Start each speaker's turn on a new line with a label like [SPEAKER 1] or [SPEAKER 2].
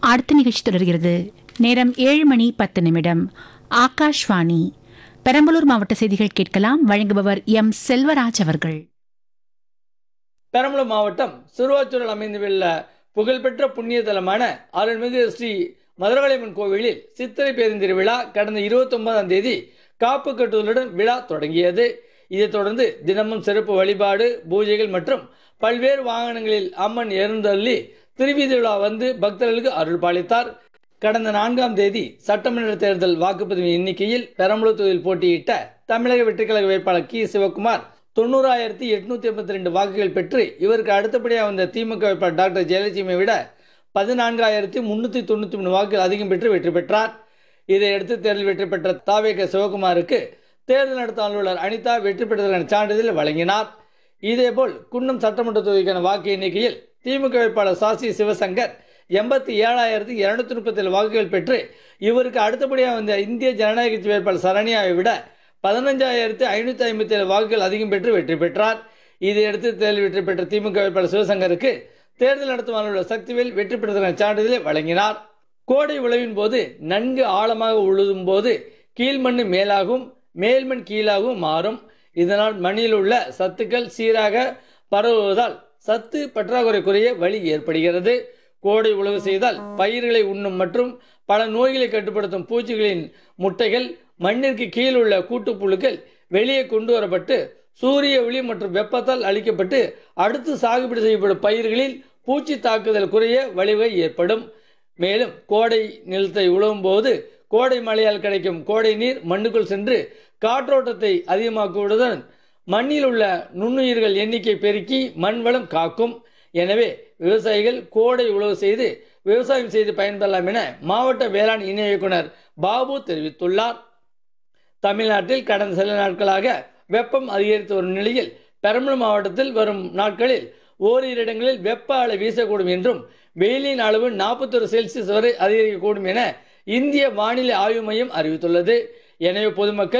[SPEAKER 1] அடுத்த நிகழ்ச்சி தொடர்கிறது நேரம் ஏழு மணி பத்து நிமிடம் ஆகாஷ்வாணி பெரம்பலூர் மாவட்ட செய்திகள் கேட்கலாம் வழங்குபவர் எம் செல்வராஜ் அவர்கள்
[SPEAKER 2] பெரம்பலூர் மாவட்டம் சிறுவாச்சூரில் அமைந்துள்ள புகழ்பெற்ற புண்ணிய தலமான அருள்மிகு ஸ்ரீ மதுரகாளியம்மன் கோவிலில் சித்திரை பேருந்திரு விழா கடந்த இருபத்தி ஒன்பதாம் தேதி காப்பு கட்டுதலுடன் விழா தொடங்கியது இதைத் தொடர்ந்து தினமும் சிறப்பு வழிபாடு பூஜைகள் மற்றும் பல்வேறு வாகனங்களில் அம்மன் எழுந்தள்ளி திருவீதி விழா வந்து பக்தர்களுக்கு அருள் பாலித்தார் கடந்த நான்காம் தேதி சட்டமன்ற தேர்தல் வாக்குப்பதிவு எண்ணிக்கையில் பெரம்பலூர் தொகுதியில் போட்டியிட்ட தமிழக வெற்றிக்கழக வேட்பாளர் கி சிவகுமார் தொண்ணூறாயிரத்தி எட்நூத்தி எண்பத்தி ரெண்டு வாக்குகள் பெற்று இவருக்கு அடுத்தபடியாக வந்த திமுக வேட்பாளர் டாக்டர் ஜெயலட்சுமியை விட பதினான்காயிரத்தி முன்னூத்தி தொண்ணூத்தி மூணு வாக்குகள் அதிகம் பெற்று வெற்றி பெற்றார் இதையடுத்து தேர்தல் வெற்றி பெற்ற தாவேக சிவகுமாருக்கு தேர்தல் நடத்த அலுவலர் அனிதா வெற்றி பெற்றதற்கான சான்றிதழ் வழங்கினார் இதேபோல் குன்னம் சட்டமன்ற தொகுதிக்கான வாக்கு எண்ணிக்கையில் திமுக வேட்பாளர் சாசி சிவசங்கர் எண்பத்தி ஏழாயிரத்தி இருநூத்தி முப்பத்தி ஏழு வாக்குகள் பெற்று இவருக்கு அடுத்தபடியாக வந்த இந்திய ஜனநாயக கட்சி வேட்பாளர் சரண்யாவை விட பதினஞ்சாயிரத்தி ஐநூற்றி ஐம்பத்தி ஏழு வாக்குகள் அதிகம் பெற்று வெற்றி பெற்றார் இதையடுத்து தேர்தல் வெற்றி பெற்ற திமுக வேட்பாளர் சிவசங்கருக்கு தேர்தல் நடத்தும் அலுவலர் சக்திவேல் வெற்றி பெற்றதற்கான சான்றிதழை வழங்கினார் கோடை உழவின் போது நன்கு ஆழமாக உழுதும் போது கீழ்மண் மேலாகவும் மேல்மண் கீழாகவும் மாறும் இதனால் மண்ணில் உள்ள சத்துக்கள் சீராக பரவுவதால் சத்து பற்றாக்குறை குறைய வழி ஏற்படுகிறது கோடை உழவு செய்தால் பயிர்களை உண்ணும் மற்றும் பல நோய்களை கட்டுப்படுத்தும் பூச்சிகளின் முட்டைகள் மண்ணிற்கு கீழ் உள்ள கூட்டுப்புழுக்கள் வெளியே கொண்டு வரப்பட்டு சூரிய ஒளி மற்றும் வெப்பத்தால் அளிக்கப்பட்டு அடுத்து சாகுபடி செய்யப்படும் பயிர்களில் பூச்சி தாக்குதல் குறைய வழிவகை ஏற்படும் மேலும் கோடை நிலத்தை உழவும் போது கோடை மழையால் கிடைக்கும் கோடை நீர் மண்ணுக்குள் சென்று காற்றோட்டத்தை அதிகமாக்குவதுடன் மண்ணில் உள்ள நுண்ணுயிர்கள் எண்ணிக்கை பெருக்கி மண் வளம் காக்கும் எனவே விவசாயிகள் கோடை உழவு செய்து விவசாயம் செய்து பயன்பெறலாம் என மாவட்ட வேளாண் இணை இயக்குனர் பாபு தெரிவித்துள்ளார் தமிழ்நாட்டில் கடந்த சில நாட்களாக வெப்பம் அதிகரித்து வரும் நிலையில் பெரம்பலூர் மாவட்டத்தில் வரும் நாட்களில் ஓரிரு இடங்களில் வெப்ப அலை வீசக்கூடும் என்றும் வெயிலின் அளவு நாற்பத்தொரு செல்சியஸ் வரை அதிகரிக்கக்கூடும் என இந்திய வானிலை ஆய்வு மையம் அறிவித்துள்ளது எனவே பொதுமக்கள்